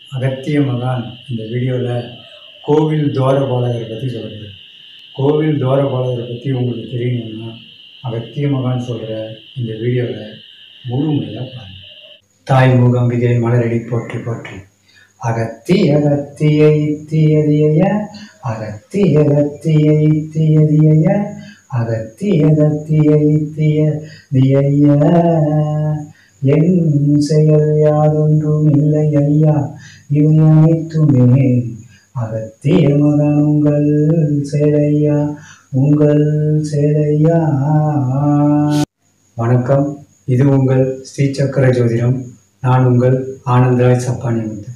அகத்திய மகான் இந்த வீடியோவில் கோவில் துவாரபாலகரை பற்றி சொல்கிறது கோவில் துவாரபாலகரை பற்றி உங்களுக்கு தெரியணும்னா அகத்திய மகான் சொல்கிற இந்த வீடியோவில் முழுமையாக பாருங்கள் தாய் மூகம்பிகை மலரடி போற்றி போற்றி அகத்தி அகத்திய இத்தியதிய அகத்தி அகத்திய இத்தியதிய அகத்தி அகத்திய இத்திய திய என் செயல் யாதொன்றும் இல்லை ஐயா இவை அனைத்துமே அகத்திய மகன் உங்கள் சேலையா உங்கள் சேலையா வணக்கம் இது உங்கள் ஸ்ரீ சக்கர ஜோதிடம் நான் உங்கள் ஆனந்தராய் சப்பானி முத்து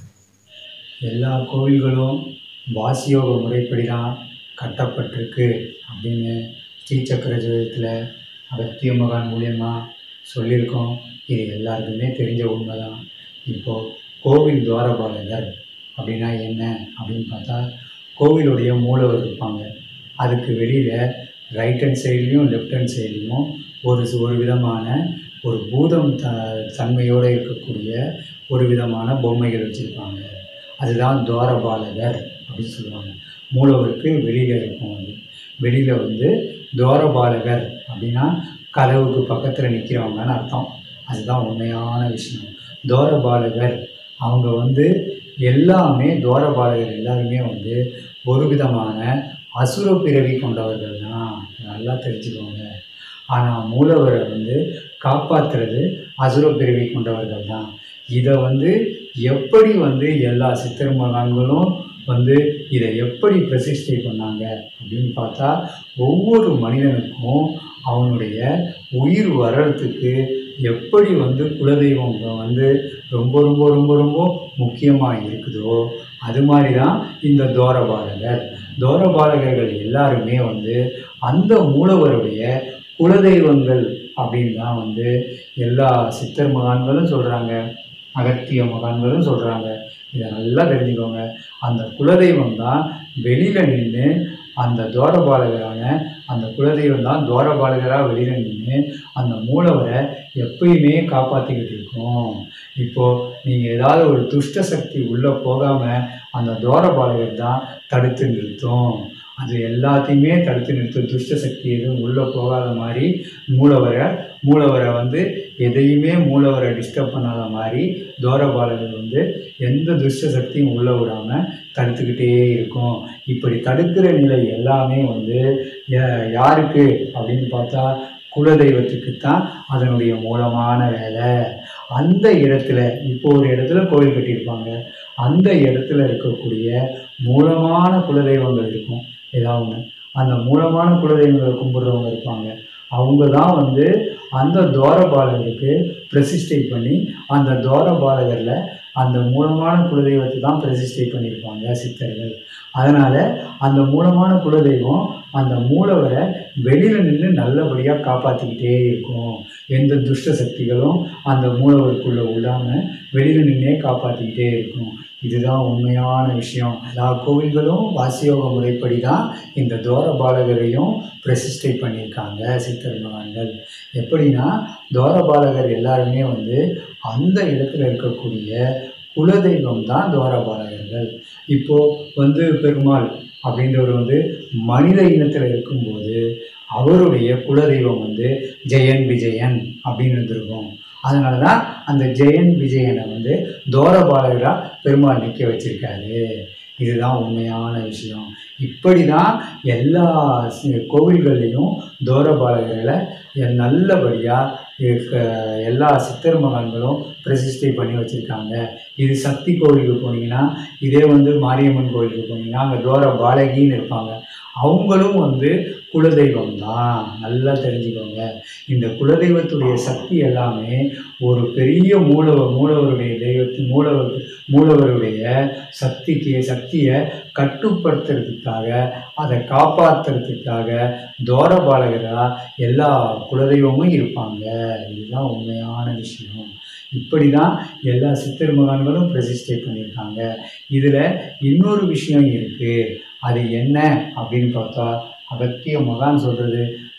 எல்லா கோவில்களும் வாசியோக முறைப்படி தான் கட்டப்பட்டிருக்கு அப்படின்னு ஸ்ரீ சக்கர ஜோதிடத்தில் அகத்திய மகான் மூலியமாக சொல்லியிருக்கோம் இது எல்லாருக்குமே தெரிஞ்ச உண்மை தான் இப்போது கோவில் துவாரபாலகர் அப்படின்னா என்ன அப்படின்னு பார்த்தா கோவிலுடைய மூலவர் இருப்பாங்க அதுக்கு வெளியில் ரைட் ஹேண்ட் சைட்லேயும் லெஃப்ட் ஹேண்ட் சைட்லேயும் ஒரு சி- ஒரு விதமான ஒரு பூதம் த தன்மையோடு இருக்கக்கூடிய ஒரு விதமான பொம்மைகள் வச்சுருப்பாங்க அதுதான் துவாரபாலகர் அப்படின்னு சொல்லுவாங்க மூலவருக்கு வெளியில் இருக்கும் அது வெளியில் வந்து துவாரபாலகர் அப்படின்னா கதவுக்கு பக்கத்தில் நிற்கிறவங்கன்னு அர்த்தம் அதுதான் உண்மையான விஷயம் துவாரபாலகர் அவங்க வந்து எல்லாமே துவாரபாலகர் எல்லாருமே வந்து ஒரு விதமான அசுர பிறவி கொண்டவர்கள் தான் நல்லா தெரிஞ்சுக்கோங்க ஆனால் மூலவரை வந்து காப்பாற்றுறது அசுர பிறவி கொண்டவர்கள் தான் இதை வந்து எப்படி வந்து எல்லா சித்தர் மகான்களும் வந்து இதை எப்படி பிரதிஷ்டை பண்ணாங்க அப்படின்னு பார்த்தா ஒவ்வொரு மனிதனுக்கும் அவனுடைய உயிர் வர்றதுக்கு எப்படி வந்து குலதெய்வம் வந்து ரொம்ப ரொம்ப ரொம்ப ரொம்ப முக்கியமாக இருக்குதோ அது மாதிரி தான் இந்த தோரபாலகர் தோரபாலகர்கள் எல்லாருமே வந்து அந்த மூலவருடைய குலதெய்வங்கள் அப்படின்னு தான் வந்து எல்லா சித்தர் மகான்களும் சொல்கிறாங்க அகத்திய மகான்களும் சொல்கிறாங்க இதை நல்லா தெரிஞ்சுக்கோங்க அந்த குலதெய்வம் தான் வெளியில் நின்று அந்த துவாரபாலகரான அந்த குலதெய்வம் தான் துவாரபாலகராக வெளியில் நின்று அந்த மூலவரை எப்பயுமே காப்பாற்றிக்கிட்டு இருக்கோம் இப்போது நீங்கள் ஏதாவது ஒரு துஷ்ட சக்தி உள்ளே போகாமல் அந்த துவாரபாலகர் தான் தடுத்து நிறுத்தும் அது எல்லாத்தையுமே தடுத்து நிறுத்தும் துஷ்ட சக்தி எதுவும் உள்ளே போகாத மாதிரி மூலவரை மூலவரை வந்து எதையுமே மூலவரை டிஸ்டர்ப் பண்ணாத மாதிரி துவாரபாலகர் வந்து எந்த துஷ்ட சக்தியும் உள்ளே விடாமல் தடுத்துக்கிட்டே இருக்கும் இப்படி தடுக்கிற நிலை எல்லாமே வந்து யா- யாருக்கு அப்படின்னு பார்த்தா குலதெய்வத்துக்கு தான் அதனுடைய மூலமான வேலை அந்த இடத்துல இப்போ ஒரு இடத்துல கோவில் கட்டியிருப்பாங்க அந்த இடத்துல இருக்கக்கூடிய மூலமான குலதெய்வங்கள் இருக்கும் ஏதாவது ஒன்று அந்த மூலமான குலதெய்வங்களை கும்பிட்றவங்க இருப்பாங்க அவங்க தான் வந்து அந்த துவாரபாலகருக்கு பிரதிஷ்டை பண்ணி அந்த துவாரபாலகரில் அந்த மூலமான குலதெய்வத்தை தான் பிரதிஷ்டை பண்ணியிருப்பாங்க சித்தர்கள் அதனால் அந்த மூலமான குலதெய்வம் அந்த மூலவரை வெளியில் நின்று நல்லபடியாக காப்பாற்றிக்கிட்டே இருக்கும் எந்த துஷ்ட சக்திகளும் அந்த மூலவருக்குள்ளே விடாமல் வெளியில் நின்றே காப்பாற்றிக்கிட்டே இருக்கும் இதுதான் உண்மையான விஷயம் எல்லா கோவில்களும் வாசியோக முறைப்படி தான் இந்த துவாரபாலகரையும் பிரதிஷ்டை பண்ணியிருக்காங்க சித்தர் மகான்கள் எப்படின்னா துவாரபாலகர் எல்லாருமே வந்து அந்த இடத்துல இருக்கக்கூடிய குலதெய்வம் தான் துவாரபாலகர்கள் இப்போது வந்து பெருமாள் அப்படின்றவர் வந்து மனித இனத்தில் இருக்கும்போது அவருடைய குலதெய்வம் வந்து ஜெயன் விஜயன் அப்படின்னு இருந்திருக்கும் அதனால தான் அந்த ஜெயன் விஜயனை வந்து தோரபாலகராக பெருமாள் நிற்க வச்சிருக்காரு இதுதான் உண்மையான விஷயம் இப்படி தான் எல்லா சி- கோவில்கள்லேயும் தோரபாலகர்களை எ- நல்லபடியாக இருக்க எல்லா சித்தர் மகான்களும் பிரதிஷ்டை பண்ணி வச்சுருக்காங்க இது சக்தி கோவிலுக்கு போனீங்கன்னா இதே வந்து மாரியம்மன் கோவிலுக்கு போனீங்கன்னா அங்கே தோர பாலகின்னு இருப்பாங்க அவங்களும் வந்து குலதெய்வம் தான் நல்லா தெரிஞ்சுக்கோங்க இந்த குலதெய்வத்துடைய சக்தி எல்லாமே ஒரு பெரிய மூலவர் மூலவருடைய தெய்வத்து மூலவர் மூலவருடைய சக்திக்கு சக்தியை கட்டுப்படுத்துறதுக்காக அதை காப்பாற்றுறதுக்காக தோரபாலகராக எல்லா குலதெய்வமும் இருப்பாங்க இதுதான் உண்மையான விஷயம் இப்படி தான் எல்லா சித்தர் மகான்களும் பிரதிஷ்டை பண்ணியிருக்காங்க இதில் இன்னொரு விஷயம் இருக்குது அது என்ன அப்படின்னு பார்த்தா அகத்திய மகான் சொல்கிறது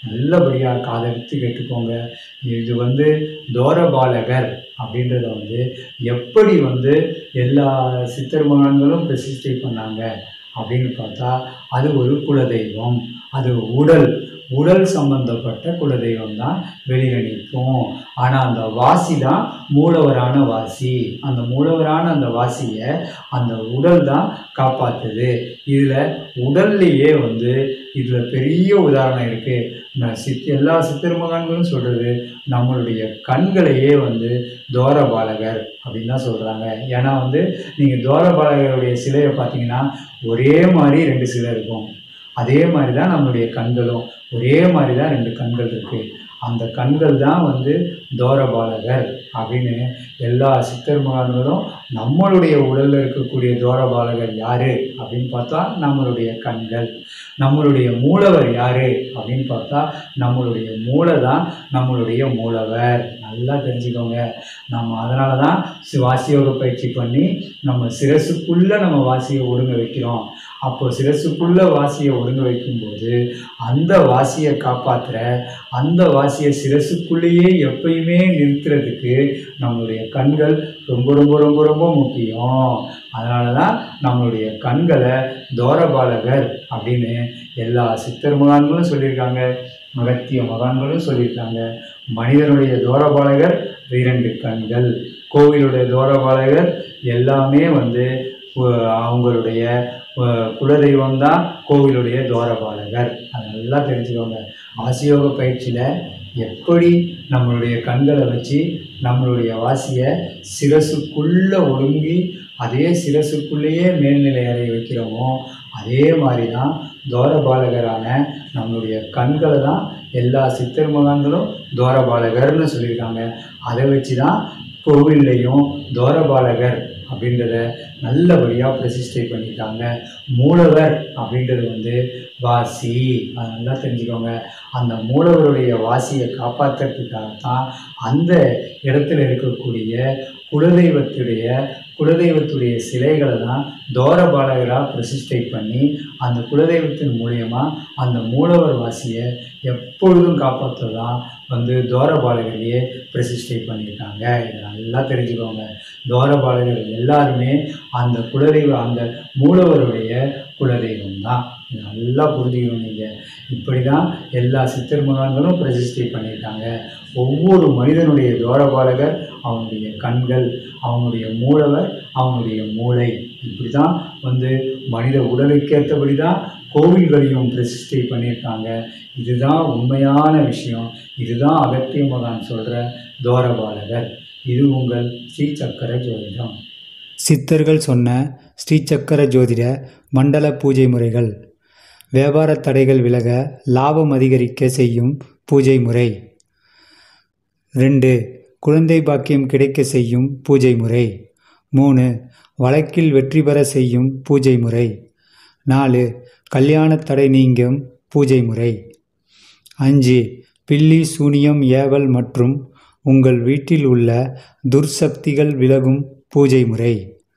நல்லபடியாக காதெடுத்து கேட்டுக்கோங்க இது வந்து தோரபாலகர் அப்படின்றத வந்து எப்படி வந்து எல்லா சித்தர் மகான்களும் பிரசித்தி பண்ணாங்க அப்படின்னு பார்த்தா அது ஒரு குலதெய்வம் அது உடல் உடல் சம்பந்தப்பட்ட குலதெய்வம் தான் வெளியில் நிற்கும் ஆனால் அந்த வாசி தான் மூலவரான வாசி அந்த மூலவரான அந்த வாசியை அந்த உடல் தான் காப்பாற்றுது இதில் உடல்லையே வந்து இதில் பெரிய உதாரணம் இருக்குது நான் சித் எல்லா சித்தர் மகான்களும் சொல்கிறது நம்மளுடைய கண்களையே வந்து தோரபாலகர் அப்படின்னு தான் சொல்கிறாங்க ஏன்னா வந்து நீங்கள் தோரபாலகருடைய சிலையை பார்த்தீங்கன்னா ஒரே மாதிரி ரெண்டு சிலை இருக்கும் அதே மாதிரி தான் நம்மளுடைய கண்களும் ஒரே மாதிரி தான் ரெண்டு கண்கள் இருக்குது அந்த கண்கள் தான் வந்து தோரபாலகர் அப்படின்னு எல்லா சித்தர் மகான்களும் நம்மளுடைய உடலில் இருக்கக்கூடிய தோரபாலகர் யார் அப்படின்னு பார்த்தா நம்மளுடைய கண்கள் நம்மளுடைய மூலவர் யார் அப்படின்னு பார்த்தா நம்மளுடைய மூளை தான் நம்மளுடைய மூலவர் நல்லா தெரிஞ்சுக்கோங்க நம்ம அதனால தான் சி- வாசியோக பயிற்சி பண்ணி நம்ம சிரசுக்குள்ளே நம்ம வாசியை ஒடுங்க வைக்கிறோம் அப்போ சிரசுக்குள்ளே வாசியை ஒடுங்க வைக்கும்போது அந்த வாசியை காப்பாற்றுற அந்த வாசியை சிரசுக்குள்ளேயே எப்பயுமே நிறுத்துறதுக்கு நம்மளுடைய கண்கள் ரொம்ப ரொம்ப ரொம்ப ரொம்ப முக்கியம் அதனால தான் நம்மளுடைய கண்களை தோரபாலகர் அப்படின்னு எல்லா சித்தர் மகான்களும் சொல்லியிருக்காங்க அகத்திய மகான்களும் சொல்லியிருக்காங்க மனிதனுடைய தோரபாலகர் இரண்டு கண்கள் கோவிலுடைய தோரபாலகர் எல்லாமே வந்து அஹ், அவங்களுடைய அஹ், குலதெய்வம் தான் கோவிலுடைய தோரபாலகர் அது நல்லா தெரிஞ்சுக்கோங்க ஆசியோக பயிற்சியில் எப்படி நம்மளுடைய கண்களை வச்சு நம்மளுடைய வாசியை சிரசுக்குள்ளே ஒடுங்கி அதே சிரசுக்குள்ளேயே மேல்நிலை அறைய வைக்கிறோமோ அதே மாதிரி தான் தோரபாலகரான நம்மளுடைய கண்களை தான் எல்லா சித்தர் மகான்களும் தோரபாலகர்னு சொல்லியிருக்காங்க அதை வச்சு தான் கோவில்லையும் தோரபாலகர் அப்படின்றத நல்லபடியாக பிரதிஷ்டை பண்ணியிருக்காங்க மூலவர் அப்படின்றது வந்து வாசி அதை நல்லா தெரிஞ்சுக்கோங்க அந்த மூலவருடைய வாசியை காப்பாற்றுறதுக்காக தான் அந்த இடத்துல இருக்கக்கூடிய குலதெய்வத்துடைய குலதெய்வத்துடைய சிலைகளை தான் தோரபாலகராக பிரதிஷ்டை பண்ணி அந்த குலதெய்வத்தின் மூலியமா அந்த மூலவர் வாசியை எப்பொழுதும் காப்பாற்றதான் வந்து தோரபாலகரையே பிரதிஷ்டை பண்ணியிருக்காங்க இதை நல்லா தெரிஞ்சுக்கோங்க தோரபாலகர் எல்லாருமே அந்த குலதெய்வ அந்த மூலவருடைய குலதெய்வம் தான் இதை நல்லா புரிஞ்சுக்கணும் நீங்கள் இப்படி தான் எல்லா சித்தர் மகான்களும் பிரதிஷ்டை பண்ணியிருக்காங்க ஒவ்வொரு மனிதனுடைய தோரபாலகர் அவனுடைய கண்கள் அவனுடைய மூலவர் அவனுடைய மூளை இப்படி தான் வந்து மனித உடலுக்கேற்றபடி தான் கோவில்களையும் பிரதிஷ்டை பண்ணியிருக்காங்க இதுதான் உண்மையான விஷயம் இதுதான் அகத்திய மகான் சொல்கிற தோரபாலகர் இது உங்கள் ஸ்ரீ சக்கர ஜோதிடம் சித்தர்கள் சொன்ன ஸ்ரீசக்கர ஜோதிட மண்டல பூஜை முறைகள் வியாபார தடைகள் விலக லாபம் அதிகரிக்க செய்யும் பூஜை முறை ரெண்டு குழந்தை பாக்கியம் கிடைக்க செய்யும் பூஜை முறை மூணு வழக்கில் வெற்றி பெற செய்யும் பூஜை முறை நாலு கல்யாண தடை நீங்கும் பூஜை முறை அஞ்சு பில்லி சூனியம் ஏவல் மற்றும் உங்கள் வீட்டில் உள்ள துர்சக்திகள் விலகும் பூஜை முறை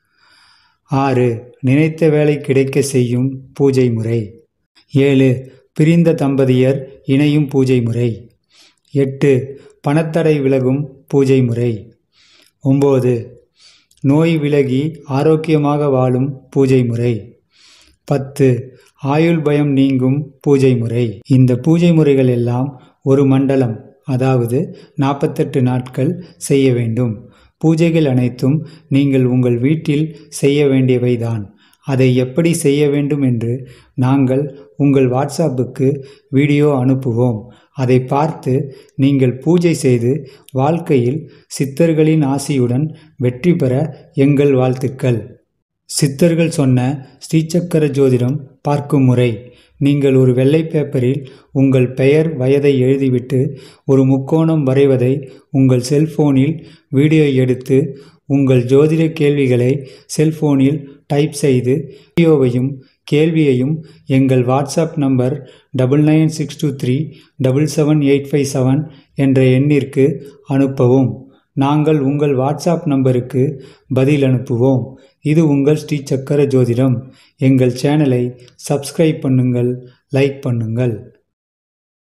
ஆறு நினைத்த வேலை கிடைக்க செய்யும் பூஜை முறை ஏழு பிரிந்த தம்பதியர் இணையும் பூஜை முறை எட்டு பணத்தடை விலகும் பூஜை முறை ஒம்பது நோய் விலகி ஆரோக்கியமாக வாழும் பூஜை முறை பத்து ஆயுள் பயம் நீங்கும் பூஜை முறை இந்த பூஜை முறைகள் எல்லாம் ஒரு மண்டலம் அதாவது நாற்பத்தெட்டு நாட்கள் செய்ய வேண்டும் பூஜைகள் அனைத்தும் நீங்கள் உங்கள் வீட்டில் செய்ய வேண்டியவைதான் அதை எப்படி செய்ய வேண்டும் என்று நாங்கள் உங்கள் வாட்ஸ்அப்புக்கு வீடியோ அனுப்புவோம் அதை பார்த்து நீங்கள் பூஜை செய்து வாழ்க்கையில் சித்தர்களின் ஆசியுடன் வெற்றி பெற எங்கள் வாழ்த்துக்கள் சித்தர்கள் சொன்ன ஸ்ரீசக்கர ஜோதிடம் பார்க்கும் முறை நீங்கள் ஒரு வெள்ளை பேப்பரில் உங்கள் பெயர் வயதை எழுதிவிட்டு ஒரு முக்கோணம் வரைவதை உங்கள் செல்போனில் வீடியோ எடுத்து உங்கள் ஜோதிட கேள்விகளை செல்போனில் டைப் செய்து வீடியோவையும் கேள்வியையும் எங்கள் WhatsApp number double nine six two three double seven eight five seven என்ற எண்ணிற்கு அனுப்பவும் நாங்கள் உங்கள் வாட்ஸ்அப் நம்பருக்கு பதில் அனுப்புவோம் இது உங்கள் ஸ்ரீ சக்கர ஜோதிடம் எங்கள் சேனலை சப்ஸ்கிரைப் பண்ணுங்கள் லைக் பண்ணுங்கள்